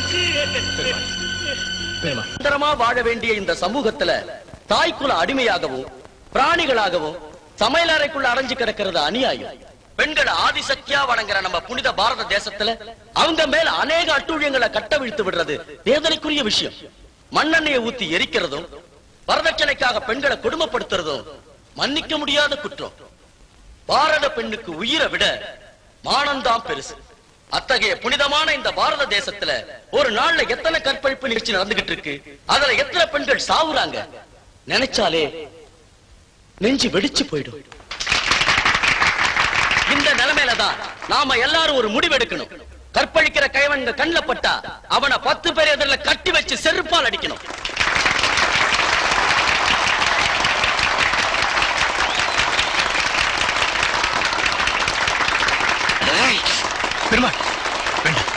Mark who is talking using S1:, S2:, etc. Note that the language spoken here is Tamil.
S1: சுதந்திரமா வாழ வேண்டிய இந்த சமூகத்துல தாய்க்குல அடிமையாகவும் பிராணிகளாகவும் சமையலறைக்குள்ள அடைஞ்சு கிடக்கிறது அநியாயம் பெண்கள் ஆதிசக்தியா வணங்குற நம்ம புனித பாரத தேசத்துல அவங்க மேல அநேக அட்டூழியங்களை கட்டவிழ்த்து விடுறது வேதனைக்குரிய விஷயம் மண்ணெண்ணெயை ஊத்தி எரிக்கிறதும் வரதட்சணைக்காக பெண்களை கொடுமைப்படுத்துறதும் மன்னிக்க முடியாத குற்றம் பாரத பெண்ணுக்கு உயிரை விட மானம்தான் பெருசு அத்தகைய புனிதமான இந்த பாரத தேசத்துல ஒரு நாள்ல எத்தனை கற்பழிப்பு நிகழ்ச்சி நடந்துகிட்டு இருக்கு அதுல எத்தனை பெண்கள் சாவுறாங்க நினைச்சாலே நெஞ்சு வெடிச்சு போயிடும் இந்த நிலைமையில தான் நாம எல்லாரும் ஒரு முடிவெடுக்கணும் கற்பழிக்கிற கைவன் இங்க கண்ணுல பட்டா அவனை பத்து பேர் எதிரில கட்டி வச்சு செருப்பால் அடிக்கணும்
S2: பெருமாள் வேண்டாம்